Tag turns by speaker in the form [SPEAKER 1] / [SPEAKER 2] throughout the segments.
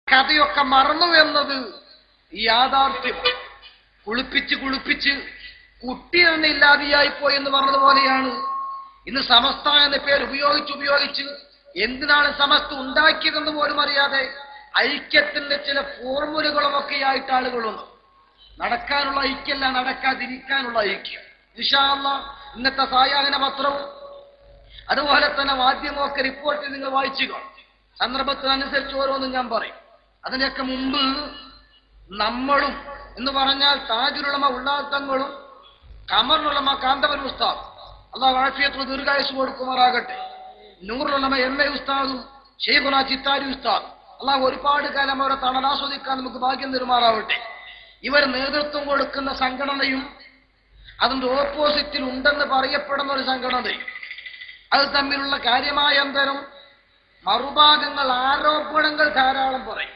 [SPEAKER 1] കഥയൊക്കെ മറന്നു എന്നത് ഈ യാഥാർത്ഥ്യം കുളിപ്പിച്ച് കുളിപ്പിച്ച് കുട്ടി തന്നെ ഇല്ലാതെയായി പോയി എന്ന് പറഞ്ഞതുപോലെയാണ് ഇന്ന് സമസ്ത എന്ന പേര് ഉപയോഗിച്ച് ഉപയോഗിച്ച് എന്തിനാണ് സമസ്ത ഉണ്ടാക്കിയതെന്ന് പോലും അറിയാതെ ഐക്യത്തിന്റെ ചില ഫോർമുലകളുമൊക്കെ ആയിട്ട് ആളുകളുണ്ട് നടക്കാനുള്ള ഐക്യമല്ല നടക്കാതിരിക്കാനുള്ള ഐക്യം നിഷാള്ള ഇന്നത്തെ സായാഹ്ന പത്രവും അതുപോലെ തന്നെ മാധ്യമമൊക്കെ റിപ്പോർട്ടിൽ നിങ്ങൾ വായിച്ചുക സന്ദർഭത്തിനനുസരിച്ച് ഓരോന്നും ഞാൻ പറയും അതിനൊക്കെ മുമ്പ് നമ്മളും എന്ന് പറഞ്ഞാൽ താജുലുളമ ഉള്ളാത്തങ്ങളും കമറിനുള്ളമ കാന്തപുരം ഉസ്താദ് അള്ളാഹ് ആഫിയത്ത് ദീർഘായുസ് കൊടുക്കുമാറാകട്ടെ നൂറുള്ളമ എം എ ഉസ്താദും ഷെയ്ഖുന ചിത്താരി ഉസ്താദ് അള്ളാഹ് ഒരുപാട് കാലം അവരെ തണലാസ്വദിക്കാൻ നമുക്ക് ഭാഗ്യം തരുമാറാവട്ടെ ഇവർ നേതൃത്വം കൊടുക്കുന്ന സംഘടനയും അതിന്റെ ഓപ്പോസിറ്റിൽ ഉണ്ടെന്ന് പറയപ്പെടുന്ന ഒരു സംഘടനയും അത് തമ്മിലുള്ള കാര്യമായ അന്തരം മറുഭാഗങ്ങൾ ആരോപണങ്ങൾ ധാരാളം പറയും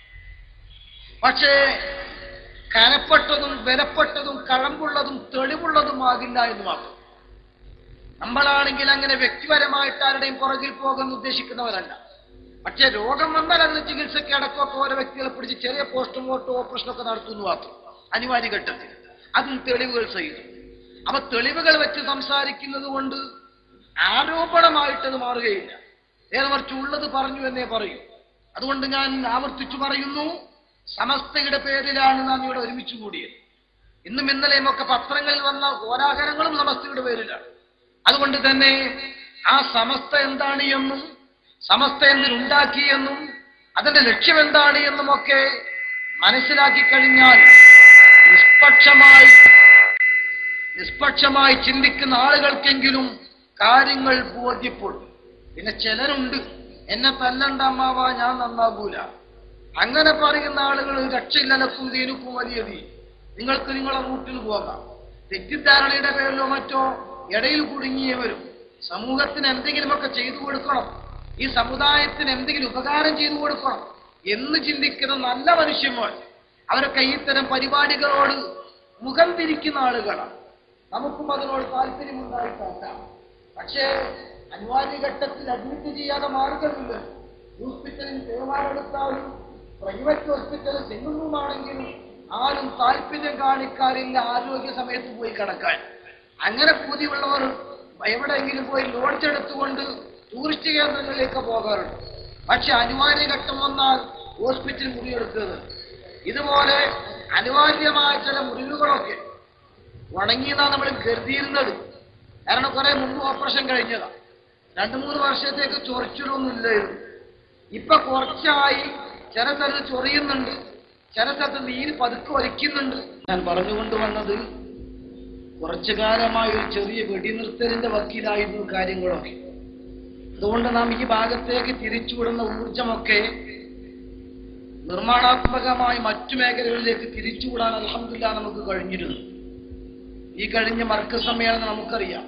[SPEAKER 1] പക്ഷേ കനപ്പെട്ടതും വിലപ്പെട്ടതും കഴമ്പുള്ളതും തെളിവുള്ളതുമാകില്ല എന്ന് മാത്രം നമ്മളാണെങ്കിൽ അങ്ങനെ വ്യക്തിപരമായിട്ട് ആരുടെയും പുറകിൽ പോകാൻ ഉദ്ദേശിക്കുന്നവരല്ല പക്ഷെ രോഗം വന്നാൽ അതിന് ചികിത്സയ്ക്ക് അടക്കമൊക്കെ ഓരോ വ്യക്തികളെ പിടിച്ച് ചെറിയ പോസ്റ്റ്മോർട്ടം ഓപ്പറേഷനൊക്കെ നടത്തുന്നു മാത്രം അനിവാര്യ ഘട്ടത്തിൽ അതും തെളിവുകൾ ചെയ്തു അപ്പൊ തെളിവുകൾ വെച്ച് സംസാരിക്കുന്നത് കൊണ്ട് ആരോപണമായിട്ടത് മാറുകയില്ല നേരെ മറിച്ച് ഉള്ളത് പറഞ്ഞു എന്നേ പറയൂ അതുകൊണ്ട് ഞാൻ ആവർത്തിച്ചു പറയുന്നു സമസ്തയുടെ പേരിലാണ് നാം ഇവിടെ ഒരുമിച്ച് കൂടിയത് ഇന്നും ഇന്നലെയും ഒക്കെ പത്രങ്ങളിൽ വന്ന കോലാഹലങ്ങളും സമസ്തയുടെ പേരിലാണ് അതുകൊണ്ട് തന്നെ ആ സമസ്ത എന്താണ് എന്നും സമസ്ത എന്തിനുണ്ടാക്കി എന്നും അതിന്റെ ലക്ഷ്യം എന്താണ് എന്നും ഒക്കെ മനസ്സിലാക്കി കഴിഞ്ഞാൽ നിഷ്പക്ഷമായി നിഷ്പക്ഷമായി ചിന്തിക്കുന്ന ആളുകൾക്കെങ്കിലും കാര്യങ്ങൾ ബോധ്യപ്പെടും പിന്നെ ചിലരുണ്ട് എന്നെ തല്ലണ്ട അമ്മാവ ഞാൻ നന്നാകൂല അങ്ങനെ പറയുന്ന ആളുകൾ രക്ഷയില്ലലക്കും ദീനുക്കും വലിയ തീ നിങ്ങൾക്ക് നിങ്ങളെ റൂട്ടിൽ പോകാം തെറ്റിദ്ധാരണയുടെ പേരിലോ മറ്റോ ഇടയിൽ കുടുങ്ങിയവരും സമൂഹത്തിന് എന്തെങ്കിലുമൊക്കെ ചെയ്തു കൊടുക്കണം ഈ സമുദായത്തിന് എന്തെങ്കിലും ഉപകാരം ചെയ്തു കൊടുക്കണം എന്ന് ചിന്തിക്കുന്ന നല്ല മനുഷ്യന്മാർ അവരൊക്കെ ഇത്തരം പരിപാടികളോട് മുഖം തിരിക്കുന്ന ആളുകളാണ് നമുക്കും അതിനോട് താല്പര്യമുണ്ടായിട്ടാക്കാം പക്ഷേ അനിവാര്യ ഘട്ടത്തിൽ അഡ്മിറ്റ് ചെയ്യാതെ മാർഗമില്ല ഹോസ്പിറ്റലിൽ തീരുമാനമെടുത്താലും പ്രൈവറ്റ് ഹോസ്പിറ്റൽ സിംഗിൾ റൂം ആണെങ്കിലും ആരും താല്പര്യം കാണിക്കാറില്ല ആരോഗ്യ സമയത്ത് പോയി കിടക്കാൻ അങ്ങനെ പൂതിയുള്ളവർ എവിടെയെങ്കിലും പോയി ലോഡ്ജ് എടുത്തുകൊണ്ട് ടൂറിസ്റ്റ് കേന്ദ്രങ്ങളിലേക്ക് പോകാറുണ്ട് പക്ഷെ അനിവാര്യ ഘട്ടം വന്നാൽ ഹോസ്പിറ്റൽ മുറിയെടുക്കുന്നത് ഇതുപോലെ അനിവാര്യമായ ചില മുറിവുകളൊക്കെ ഉണങ്ങിയെന്നാണ് നമ്മൾ കരുതിയിരുന്നത് കാരണം കുറെ മുമ്പ് ഓപ്പറേഷൻ കഴിഞ്ഞതാ രണ്ടു മൂന്ന് വർഷത്തേക്ക് ചൊറിച്ചിലൊന്നുമില്ലായിരുന്നു ഇപ്പൊ കുറച്ചായി ചില സ്ഥലത്ത് ചൊറിയുന്നുണ്ട് ചില സ്ഥലത്ത് നീര് പതുക്കെ വലിക്കുന്നുണ്ട് ഞാൻ പറഞ്ഞുകൊണ്ട് വന്നത് കുറച്ചു കാലമായി ഒരു ചെറിയ വെടിനിർത്തലിന്റെ വക്കീലായിരുന്നു കാര്യങ്ങളൊക്കെ അതുകൊണ്ട് നാം ഈ ഭാഗത്തേക്ക് തിരിച്ചുവിടുന്ന ഊർജമൊക്കെ നിർമ്മാണാത്മകമായി മറ്റു മേഖലകളിലേക്ക് തിരിച്ചുവിടാൻ അലഹമില്ല നമുക്ക് കഴിഞ്ഞിരുന്നു ഈ കഴിഞ്ഞ മർക്ക സമ്മേളനം നമുക്കറിയാം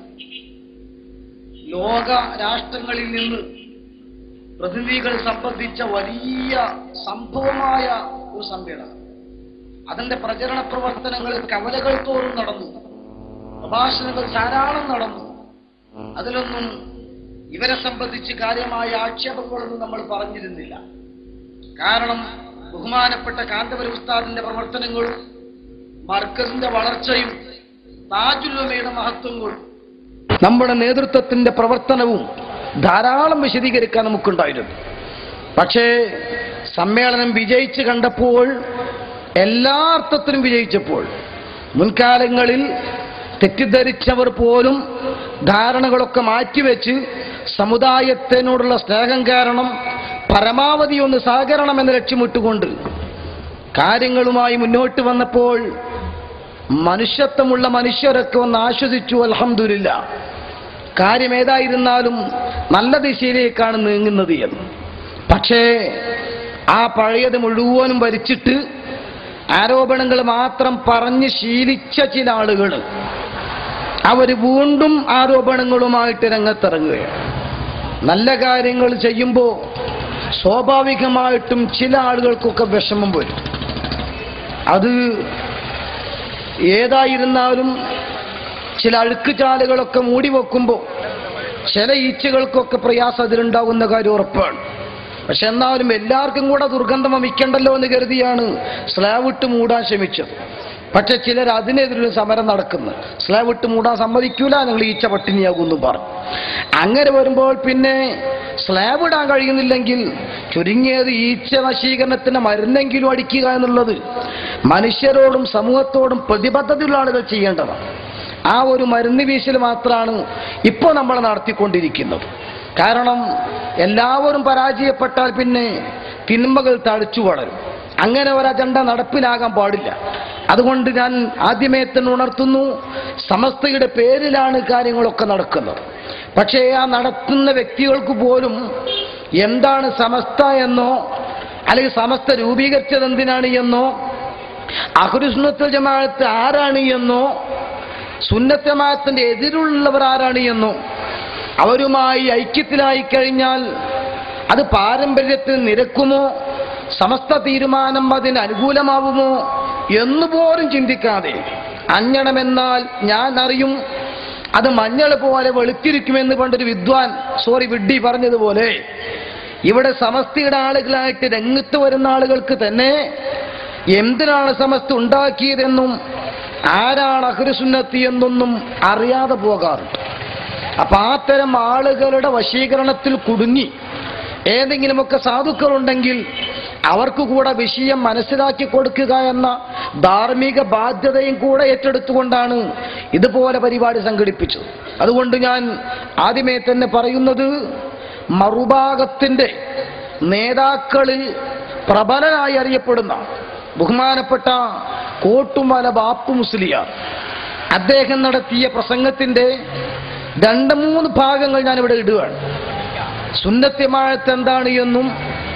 [SPEAKER 1] ലോക രാഷ്ട്രങ്ങളിൽ നിന്ന് പ്രതിനിധികൾ സംബന്ധിച്ച വലിയ സംഭവമായ ഒരു സമ്മേളനം അതിന്റെ പ്രചരണ പ്രവർത്തനങ്ങൾ കവലകൾ തോറും നടന്നു പ്രഭാഷണങ്ങൾ ധാരാളം നടന്നു അതിലൊന്നും ഇവരെ സംബന്ധിച്ച് കാര്യമായ ആക്ഷേപങ്ങളൊന്നും നമ്മൾ പറഞ്ഞിരുന്നില്ല കാരണം ബഹുമാനപ്പെട്ട കാന്തപുര ഉസ്താദിന്റെ പ്രവർത്തനങ്ങളും മർക്കസിന്റെ വളർച്ചയും താജുലുമയുടെ മഹത്വങ്ങളും നമ്മുടെ നേതൃത്വത്തിന്റെ പ്രവർത്തനവും ധാരാളം വിശദീകരിക്കാൻ നമുക്കുണ്ടായിരുന്നു പക്ഷേ സമ്മേളനം വിജയിച്ച് കണ്ടപ്പോൾ എല്ലാ അർത്ഥത്തിലും വിജയിച്ചപ്പോൾ മുൻകാലങ്ങളിൽ തെറ്റിദ്ധരിച്ചവർ പോലും ധാരണകളൊക്കെ മാറ്റിവെച്ച് സമുദായത്തിനോടുള്ള സ്നേഹം കാരണം പരമാവധി ഒന്ന് സഹകരണം എന്ന ലക്ഷ്യമിട്ടുകൊണ്ട് കാര്യങ്ങളുമായി മുന്നോട്ട് വന്നപ്പോൾ മനുഷ്യത്വമുള്ള മനുഷ്യരൊക്കെ ഒന്ന് ആശ്വസിച്ചു അലഹമില്ല കാര്യം ഏതായിരുന്നാലും നല്ല ദിശയിലേക്കാണ് നീങ്ങുന്നത് എന്ന് പക്ഷേ ആ പഴയത് മുഴുവനും ഭരിച്ചിട്ട് ആരോപണങ്ങൾ മാത്രം പറഞ്ഞ് ശീലിച്ച ചില ആളുകൾ അവർ വീണ്ടും ആരോപണങ്ങളുമായിട്ട് രംഗത്തിറങ്ങുകയാണ് നല്ല കാര്യങ്ങൾ ചെയ്യുമ്പോൾ സ്വാഭാവികമായിട്ടും ചില ആളുകൾക്കൊക്കെ വിഷമം വരും അത് ഏതായിരുന്നാലും ചില അഴുക്കുചാലുകളൊക്കെ മൂടി വെക്കുമ്പോൾ ചില ഈച്ചകൾക്കൊക്കെ പ്രയാസം അതിലുണ്ടാകുന്ന കാര്യം ഉറപ്പാണ് പക്ഷെ എന്നാലും എല്ലാവർക്കും കൂടെ ദുർഗന്ധം വമിക്കണ്ടല്ലോ എന്ന് കരുതിയാണ് സ്ലാബ് ഇട്ട് മൂടാൻ ശ്രമിച്ചത് പക്ഷെ ചിലർ അതിനെതിരൊരു സമരം നടക്കുന്നു സ്ലാബ് ഇട്ട് മൂടാൻ സമ്മതിക്കൂല നിങ്ങൾ ഈച്ച പട്ടിണിയാകുമെന്ന് പറഞ്ഞു അങ്ങനെ വരുമ്പോൾ പിന്നെ സ്ലാബ് ഇടാൻ കഴിയുന്നില്ലെങ്കിൽ ചുരുങ്ങിയത് ഈച്ച നശീകരണത്തിന് മരുന്നെങ്കിലും അടിക്കുക എന്നുള്ളത് മനുഷ്യരോടും സമൂഹത്തോടും പ്രതിബദ്ധതയുള്ള ആളുകൾ ചെയ്യേണ്ടതാണ് ആ ഒരു മരുന്ന് വീശൽ മാത്രമാണ് ഇപ്പോൾ നമ്മൾ നടത്തിക്കൊണ്ടിരിക്കുന്നത് കാരണം എല്ലാവരും പരാജയപ്പെട്ടാൽ പിന്നെ തിന്മകൾ തടിച്ചു വളരും അങ്ങനെ ഒരു അജണ്ട നടപ്പിലാകാൻ പാടില്ല അതുകൊണ്ട് ഞാൻ ആദ്യമേ തന്നെ ഉണർത്തുന്നു സമസ്തയുടെ പേരിലാണ് കാര്യങ്ങളൊക്കെ നടക്കുന്നത് പക്ഷേ ആ നടത്തുന്ന വ്യക്തികൾക്ക് പോലും എന്താണ് സമസ്ത എന്നോ അല്ലെങ്കിൽ സമസ്ത രൂപീകരിച്ചത് എന്തിനാണ് എന്നോ അഹുരുസ്മത്തുൽ ജമാഅത്ത് ആരാണ് എന്നോ സുന്നത്തമാത്തിന്റെ എതിരുള്ളവർ ആരാണ് എന്നോ അവരുമായി ഐക്യത്തിലായി കഴിഞ്ഞാൽ അത് പാരമ്പര്യത്തിൽ നിരക്കുമോ സമസ്ത തീരുമാനം അതിന് അനുകൂലമാവുമോ എന്നുപോലും ചിന്തിക്കാതെ അഞ്ഞണമെന്നാൽ ഞാൻ അറിയും അത് മഞ്ഞൾ പോലെ വെളുത്തിരിക്കുമെന്ന് പണ്ടൊരു വിദ്വാൻ സോറി വിഡ്ഡി പറഞ്ഞതുപോലെ ഇവിടെ സമസ്തയുടെ ആളുകളായിട്ട് രംഗത്ത് വരുന്ന ആളുകൾക്ക് തന്നെ എന്തിനാണ് സമസ്ത ഉണ്ടാക്കിയതെന്നും ആരാണ് അഹ്രുസുന്നത്തി എന്നൊന്നും അറിയാതെ പോകാറുണ്ട് അപ്പൊ അത്തരം ആളുകളുടെ വശീകരണത്തിൽ കുടുങ്ങി ഏതെങ്കിലുമൊക്കെ സാധുക്കളുണ്ടെങ്കിൽ അവർക്ക് കൂടെ വിഷയം മനസ്സിലാക്കി കൊടുക്കുക എന്ന ധാർമ്മിക ബാധ്യതയും കൂടെ ഏറ്റെടുത്തുകൊണ്ടാണ് ഇതുപോലെ പരിപാടി സംഘടിപ്പിച്ചത് അതുകൊണ്ട് ഞാൻ ആദ്യമേ തന്നെ പറയുന്നത് മറുഭാഗത്തിന്റെ നേതാക്കളിൽ പ്രബലനായി അറിയപ്പെടുന്ന ബഹുമാനപ്പെട്ട കോട്ടുമല ബാപ്പു മുസ്ലിയാർ അദ്ദേഹം നടത്തിയ പ്രസംഗത്തിന്റെ രണ്ട് മൂന്ന് ഭാഗങ്ങൾ ഞാനിവിടെ ഇടുകയാണ് സുന്നത്യമാഴത്ത് എന്താണ് എന്നും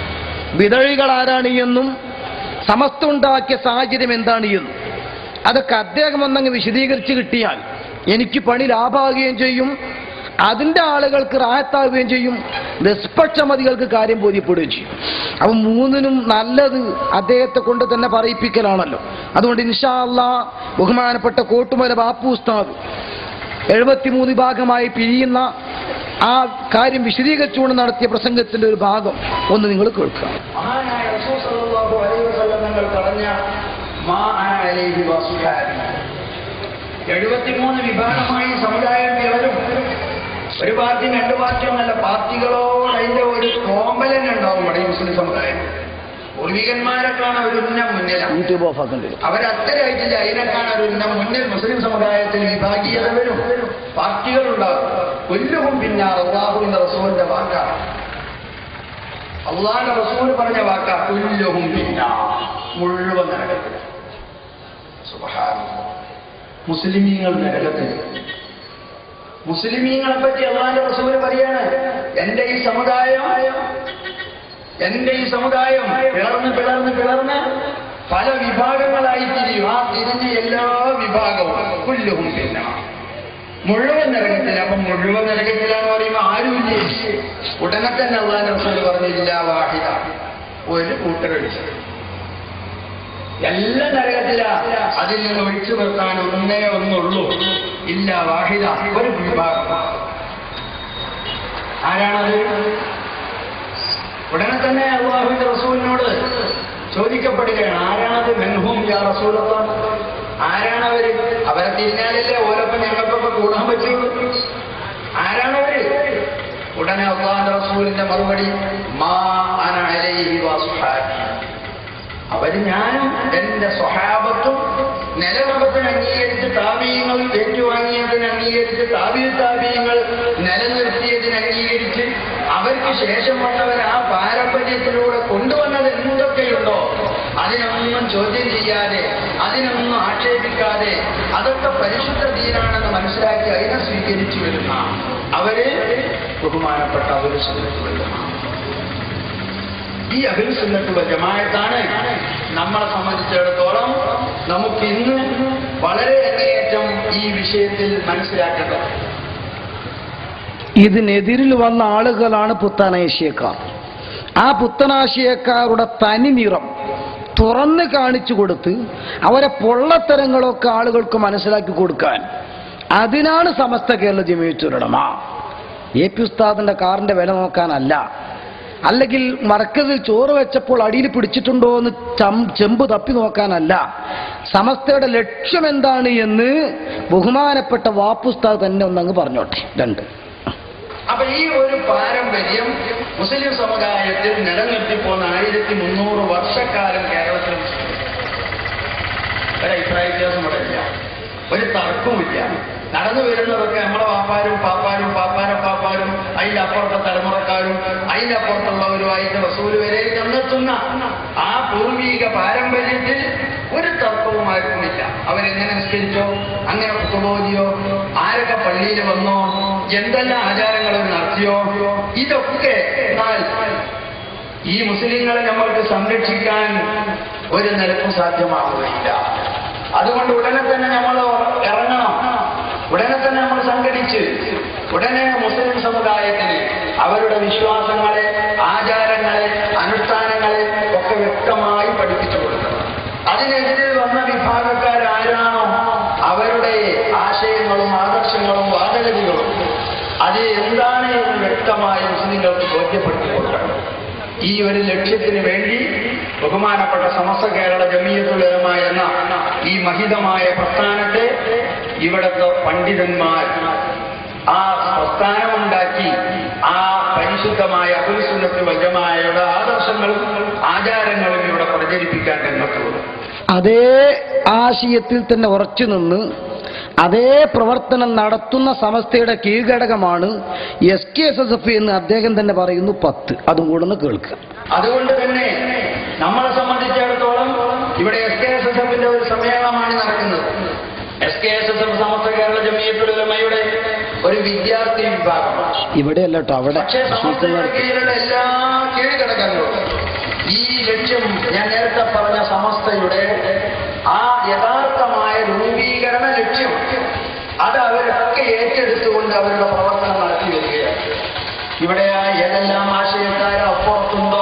[SPEAKER 1] വിതഴികൾ ആരാണ് എന്നും സമസ്ത ഉണ്ടാക്കിയ സാഹചര്യം എന്താണ് എന്നും അതൊക്കെ അദ്ദേഹം ഒന്നങ്ങ് വിശദീകരിച്ച് കിട്ടിയാൽ എനിക്ക് പണി ലാഭമാകുകയും ചെയ്യും അതിന്റെ ആളുകൾക്ക് റാഹത്താവുകയും ചെയ്യും നിഷ്പക്ഷമതികൾക്ക് കാര്യം ബോധ്യപ്പെടുകയും ചെയ്യും അപ്പൊ മൂന്നിനും നല്ലത് അദ്ദേഹത്തെ കൊണ്ട് തന്നെ പറയിപ്പിക്കലാണല്ലോ അതുകൊണ്ട് ഇൻഷാ അല്ലാ ബഹുമാനപ്പെട്ട കോട്ടുമല ബാപ്പു ഉസ്താദ് എഴുപത്തിമൂന്ന് ഭാഗമായി പിരിയുന്ന ആ കാര്യം വിശദീകരിച്ചുകൊണ്ട് നടത്തിയ പ്രസംഗത്തിന്റെ ഒരു ഭാഗം ഒന്ന് നിങ്ങൾ കേൾക്കുക
[SPEAKER 2] മഹാനായ റസൂൽ സല്ലല്ലാഹു അലൈഹി വസല്ലം തങ്ങൾ പറഞ്ഞ മാ അന അലൈഹി വസുഹാബി എഴുപത്തിമൂന്ന് വിഭാഗമായി സമുദായം വരും ഒരു പാർട്ടി രണ്ട് പാർട്ടിയൊന്നല്ല പാർട്ടികളോട് അതിന്റെ ഒരു കോമ്പലൻ ഉണ്ടാവും ഇവിടെ ഈ മുസ്ലിം സമുദായം പൂർവികന്മാരൊക്കെയാണ് ഒരു ഉന്നം മുന്നിലാണ്
[SPEAKER 1] യൂട്യൂബ് ഓഫ് ആക്കേണ്ടി വരും
[SPEAKER 2] അവരത്തരായിട്ടില്ല അതിനൊക്കെയാണ് ഒരു ഉന്നം മുന്നിൽ മുസ്ലിം സമുദായത്തിൽ വിഭാഗീയത വരും പാർട്ടികളുണ്ടാകും കൊല്ലുവും പിന്നെ അള്ളാഹുവിന്റെ റസൂലിന്റെ വാക്കാണ് അള്ളാഹിന്റെ റസൂൽ പറഞ്ഞ വാക്കാ കൊല്ലുവും പിന്നെ മുഴുവൻ നരകത്തിൽ സുബ്ഹാനല്ലാഹ്. മുസ്ലിമീങ്ങൾ നരകത്തിൽ മുസ്ലിമീങ്ങളെ പറ്റി അള്ളാഹിന്റെ റസൂൽ പറയാണ് എന്റെ ഈ സമുദായം എന്റെ ഈ സമുദായം പിളർന്ന് പിളർന്ന് പിളർന്ന് പല വിഭാഗങ്ങളായി തിരിയും ആ തിരിഞ്ഞ എല്ലാ വിഭാഗവും പുല്ലും പിന്നെ മുഴുവൻ നരകത്തില അപ്പൊ മുഴുവൻ നരകത്തിലാന്ന് പറയുമ്പോ ആരുമില്ലേ ഉടനെ തന്നെ അള്ളാഹ് റസൂൽ പറഞ്ഞില്ല വാഹിദ ഒരു കൂട്ടരൊഴിച്ചു എല്ലാ നരകത്തില അതിൽ നിന്ന് ഒഴിച്ചു നിർത്താൻ ഒന്നേ ഒന്നുള്ളൂ ഇല്ല വാഹിദ ഒരു വിഭാഗം ആരാണത് ഉടനെ തന്നെ അള്ളാഹുവിന്റെ റസൂലിനോട് ചോദിക്കപ്പെടുകയാണ് ആരാണത് മെൻഹും യാ റസൂലുള്ള ആരാണവര് അവരെ തിരിഞ്ഞാലല്ലേ ഓരോപ്പം ഞങ്ങൾക്കൊക്കെ കൂടാൻ പറ്റുള്ളൂ ആരാണവര് ഉടനെ അള്ളാഹിന്റെ റസൂലിന്റെ മറുപടി മാ അന അലൈഹി വസുഹാബി അവര് ഞാനും എന്റെ സ്വഹാബത്തും നിലനിർത്തിന് അംഗീകരിച്ച് താപീയങ്ങൾ ഏറ്റുവാങ്ങിയതിന് അംഗീകരിച്ച് താപീയ താപീയങ്ങൾ നിലനിർത്തിയതിന് അംഗീകരിച്ച് അവർക്ക് ശേഷം വന്നവർ ആ പാരമ്പര്യത്തിലൂടെ കൊണ്ടുവന്നത് എന്തൊക്കെയുണ്ടോ അതിനൊന്നും ചോദ്യം ചെയ്യാതെ അതിനൊന്നും ആക്ഷേപിക്കാതെ അതൊക്കെ പരിശുദ്ധ ദീനാണെന്ന് മനസ്സിലാക്കി അതിനെ സ്വീകരിച്ചു വരുന്ന അവര് ബഹുമാനപ്പെട്ട അവര് സ്വീകരിച്ചു വരുന്ന ഈ അഭിസുന്നത്തുള്ള ജമായത്താണ് നമ്മളെ സംബന്ധിച്ചിടത്തോളം നമുക്ക് ഇന്ന് വളരെ അങ്ങേയറ്റം ഈ വിഷയത്തിൽ മനസ്സിലാക്കേണ്ടത്
[SPEAKER 1] ഇതിനെതിരിൽ വന്ന ആളുകളാണ് പുത്തനാശയക്കാർ ആ പുത്തനാശയക്കാരുടെ തനി നിറം തുറന്ന് കാണിച്ചു കൊടുത്ത് അവരെ പൊള്ളത്തരങ്ങളൊക്കെ ആളുകൾക്ക് മനസ്സിലാക്കി കൊടുക്കാൻ അതിനാണ് സമസ്ത കേരള ജമീച്ചുരടമ എ പി ഉസ്താദിന്റെ കാറിന്റെ വില നോക്കാനല്ല അല്ലെങ്കിൽ മറക്കതിൽ ചോറ് വെച്ചപ്പോൾ അടിയിൽ പിടിച്ചിട്ടുണ്ടോ എന്ന് ചം- ചെമ്പ് തപ്പി നോക്കാനല്ല സമസ്തയുടെ ലക്ഷ്യം എന്താണ് എന്ന് ബഹുമാനപ്പെട്ട വാപ്പുസ്താദ് തന്നെ ഒന്നങ്ങ് പറഞ്ഞോട്ടെ രണ്ട്
[SPEAKER 2] അപ്പൊ ഈ ഒരു പാരമ്പര്യം മുസ്ലിം സമുദായത്തിൽ നിലനിർത്തിപ്പോന്ന ആയിരത്തി മുന്നൂറ് വർഷക്കാലം കേരളത്തിൽ ഒരു അഭിപ്രായ വ്യത്യാസം ഇവിടെ ഇല്ല ഒരു തർക്കവുമില്ല നടന്നു വരുന്നതൊക്കെ നമ്മളെ വാപ്പാരും പാപ്പാരും പാപ്പാര പാപ്പാരും അതിന്റെ അപ്പുറത്തെ തലമുറക്കാരും അതിന്റെ അപ്പുറത്തുള്ളവരുമായിട്ട് വസൂല് വരെ ചെന്നെത്തുന്ന ആ പൂർവീക പാരമ്പര്യത്തിൽ ഒരു തർക്കവും ആർക്കുമില്ല അവരെങ്ങനെ നിസ്കരിച്ചോ അങ്ങനെ പുതുബോധിയോ ആരൊക്കെ പള്ളിയിൽ വന്നോ എന്തെല്ലാം ആചാരങ്ങൾ അവർ നടത്തിയോ ഇതൊക്കെ എന്നാൽ ഈ മുസ്ലിങ്ങളെ നമ്മൾക്ക് സംരക്ഷിക്കാൻ ഒരു നിലക്കും സാധ്യമാവുകയില്ല അതുകൊണ്ട് ഉടനെ തന്നെ നമ്മൾ ഇറങ്ങണം ഉടനെ തന്നെ നമ്മൾ സംഘടിച്ച് ഉടനെ മുസ്ലിം സമുദായത്തിന് അവരുടെ വിശ്വാസങ്ങളെ ആചാരങ്ങളെ അനുഷ്ഠാനങ്ങളെ ഒക്കെ വ്യക്തമായി പഠിപ്പിച്ചു കൊടുക്കണം അതിനെതിരെ വന്ന വിഭാഗക്കാരാരാണോ അവരുടെ ആശയങ്ങളും ആദർശങ്ങളും വാദഗതികളും അത് എന്താണ് എന്ന് വ്യക്തമായി മുസ്ലിങ്ങൾക്ക് ബോധ്യപ്പെടുത്തി കൊടുക്കണം ഈ ഒരു ലക്ഷ്യത്തിന് വേണ്ടി ബഹുമാനപ്പെട്ട സമസ്ത കേരള ജമീയത്തുലമ എന്ന ഈ മഹിതമായ പ്രസ്ഥാനത്തെ ഇവിടുത്തെ പണ്ഡിതന്മാർ ആ പ്രസ്ഥാനമുണ്ടാക്കി ആ പരിശുദ്ധമായ അപുൽസുന്നത്ത് വജമായയുടെ ആദർശങ്ങളും ആചാരങ്ങളും ഇവിടെ പ്രചരിപ്പിക്കാൻ രംഗത്ത് വന്നു
[SPEAKER 1] അതേ ആശയത്തിൽ തന്നെ ഉറച്ചു നിന്ന് അതേ പ്രവർത്തനം നടത്തുന്ന സമസ്തയുടെ കീഴ്ഘടകമാണ് S K S S F എന്ന് അദ്ദേഹം തന്നെ പറയുന്നു പത്ത് അതും കൂടെ ഒന്ന് കേൾക്കുക
[SPEAKER 2] അതുകൊണ്ട് തന്നെ നമ്മളെ സംബന്ധിച്ചിടത്തോളം ഇവിടെ എസ് കെ എസ് എസ് എഫിന്റെ ഒരു സമ്മേളനമാണ് നടക്കുന്നത് S K S S F Samastha Kerala ജമീയത്തുലമയുടെ ഒരു വിദ്യാർത്ഥി വിഭാഗമാണ്
[SPEAKER 1] ഇവിടെയല്ല കേട്ടോ അവിടെ
[SPEAKER 2] പക്ഷേ സമസ്തയുടെ കീഴിലുള്ള എല്ലാ കീഴ്ഘടകങ്ങളും ഈ ലക്ഷ്യം ഞാൻ നേരത്തെ പറഞ്ഞ സമസ്തയുടെ ആ യഥാർത്ഥമായ രൂപീകരണ ലക്ഷ്യം അത് അവരൊക്കെ ഏറ്റെടുത്തുകൊണ്ട് അവരുടെ പ്രവർത്തനം നടത്തി വരികയാണ് ഇവിടെ ആ ഏതെല്ലാം ആശയക്കാരെ അപ്പുറത്തുണ്ടോ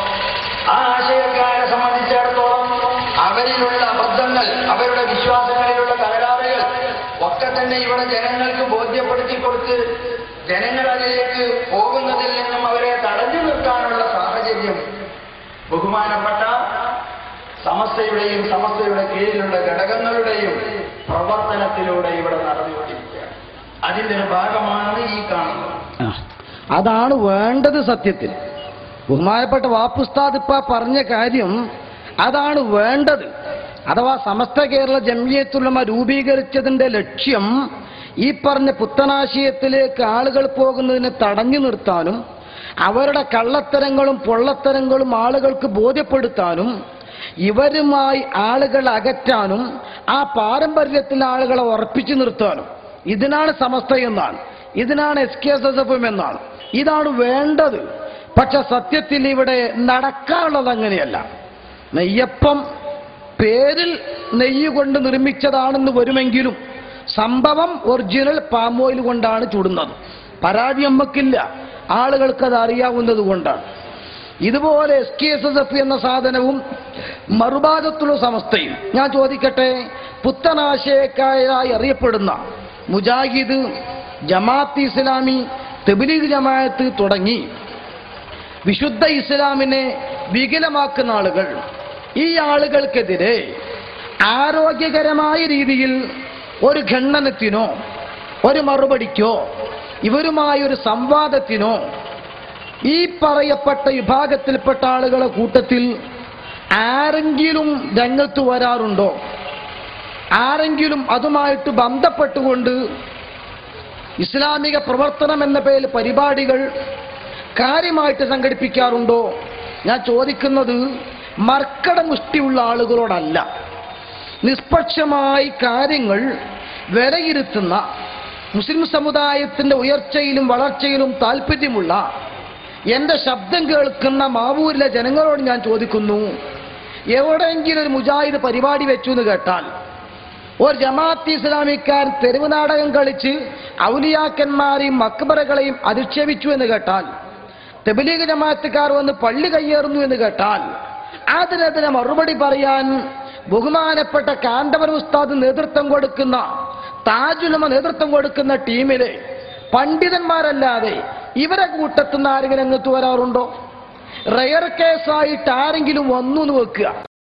[SPEAKER 2] ആ ആശയക്കാരെ സംബന്ധിച്ചിടത്തോളം അവരിലുള്ള അബദ്ധങ്ങൾ അവരുടെ വിശ്വാസങ്ങളിലുള്ള തകരാറുകൾ ഒക്കെ തന്നെ ഇവിടെ ജനങ്ങൾക്ക് ബോധ്യപ്പെടുത്തി കൊടുത്ത് ജനങ്ങൾ അതിലേക്ക് പോകുന്നതിൽ നിന്നും അവരെ തടഞ്ഞു നിർത്താനുള്ള സാഹചര്യം ബഹുമാനപ്പെട്ട സമസ്തയുടെയും സമസ്തയുടെ കീഴിലുള്ള ഘടകങ്ങളുടെയും പ്രവർത്തനത്തിലൂടെ ഇവിടെ നടന്നുകൊണ്ടിരിക്കുകയാണ് അതിന്റെ ഒരു ഭാഗമാണ് ഈ കാണുന്നത്
[SPEAKER 1] ആ. അതാണ് വേണ്ടത് സത്യത്തിൽ ബഹുമാനപ്പെട്ട വാപ്പുസ്താദ് ഇപ്പ പറഞ്ഞ കാര്യം അതാണ് വേണ്ടത് അഥവാ സമസ്ത കേരള ജംഇയ്യത്തുലമ രൂപീകരിച്ചതിന്റെ ലക്ഷ്യം ഈ പറഞ്ഞ പുത്തനാശയത്തിലേക്ക് ആളുകൾ പോകുന്നതിനെ തടഞ്ഞു നിർത്താനും അവരുടെ കള്ളത്തരങ്ങളും പൊള്ളത്തരങ്ങളും ആളുകൾക്ക് ബോധ്യപ്പെടുത്താനും ഇവരുമായി ആളുകളെ അകറ്റാനും ആ പാരമ്പര്യത്തിൽ ആളുകളെ ഉറപ്പിച്ചു നിർത്താനും ഇതിനാണ് സമസ്ത എന്നാണ് ഇതിനാണ് S K S S F എന്നാണ് ഇതാണ് വേണ്ടത് പക്ഷെ സത്യത്തിൽ ഇവിടെ നടക്കാനുള്ളത് അങ്ങനെയല്ല നെയ്യപ്പം പേരിൽ നെയ്യ് കൊണ്ട് നിർമ്മിച്ചതാണെന്ന് വരുമെങ്കിലും സംഭവം ഒറിജിനൽ പാം ഓയിൽ കൊണ്ടാണ് ചുടുന്നത് പരാതി നമ്മക്കില്ല ആളുകൾക്കത് അറിയാവുന്നത് കൊണ്ടാണ് ഇതുപോലെ S K S S F എന്ന സാധനവും മറുഭാഗത്തുള്ള സമസ്തയും ഞാൻ ചോദിക്കട്ടെ പുത്തനാശയക്കാരായി അറിയപ്പെടുന്ന മുജാഹിദ് ജമാഅത്ത് ഇസ്ലാമി തെബിലീഗ് ജമാഅത്ത് തുടങ്ങി വിശുദ്ധ ഇസ്ലാമിനെ വികലമാക്കുന്ന ആളുകൾ ഈ ആളുകൾക്കെതിരെ ആരോഗ്യകരമായ രീതിയിൽ ഒരു ഖണ്ഡനത്തിനോ ഒരു മറുപടിക്കോ ഇവരുമായ ഒരു സംവാദത്തിനോ ഈ പറയപ്പെട്ട വിഭാഗത്തിൽപ്പെട്ട ആളുകളെ കൂട്ടത്തിൽ ആരെങ്കിലും രംഗത്ത് വരാറുണ്ടോ ആരെങ്കിലും അതുമായിട്ട് ബന്ധപ്പെട്ടുകൊണ്ട് ഇസ്ലാമിക പ്രവർത്തനം എന്ന പേരിൽ പരിപാടികൾ കാര്യമായിട്ട് സംഘടിപ്പിക്കാറുണ്ടോ ഞാൻ ചോദിക്കുന്നത് മർക്കട മുഷ്ടിയുള്ള ആളുകളോടല്ല നിഷ്പക്ഷമായി കാര്യങ്ങൾ വിലയിരുത്തുന്ന മുസ്ലിം സമുദായത്തിന്റെ ഉയർച്ചയിലും വളർച്ചയിലും താല്പര്യമുള്ള എന്റെ ശബ്ദം കേൾക്കുന്ന മാവൂരിലെ ജനങ്ങളോട് ഞാൻ ചോദിക്കുന്നു എവിടെയെങ്കിലും ഒരു മുജാഹിദ് പരിപാടി വെച്ചു എന്ന് കേട്ടാൽ ഒരു ജമാഅത്ത് ഇസ്ലാമിക്കാർ തെരുവ് നാടകം കളിച്ച് ഔലിയാക്കന്മാരെയും മക്ബറകളെയും അധിക്ഷേപിച്ചു എന്ന് കേട്ടാൽ തെബലീഗ് ജമാഅത്തുകാർ വന്ന് പള്ളി കയ്യേറുന്നു എന്ന് കേട്ടാൽ അതിനെതിരെ മറുപടി പറയാൻ ബഹുമാനപ്പെട്ട കാന്തവൻ ഉസ്താദ് നേതൃത്വം കൊടുക്കുന്ന താജുലമ നേതൃത്വം കൊടുക്കുന്ന ടീമിലെ പണ്ഡിതന്മാരല്ലാതെ ഇവരെ കൂട്ടത്തുനിന്ന് ആരെങ്കിലും രംഗത്ത് വരാറുണ്ടോ റയർ കേസായിട്ട് ആരെങ്കിലും വന്നു എന്ന് വെക്കുക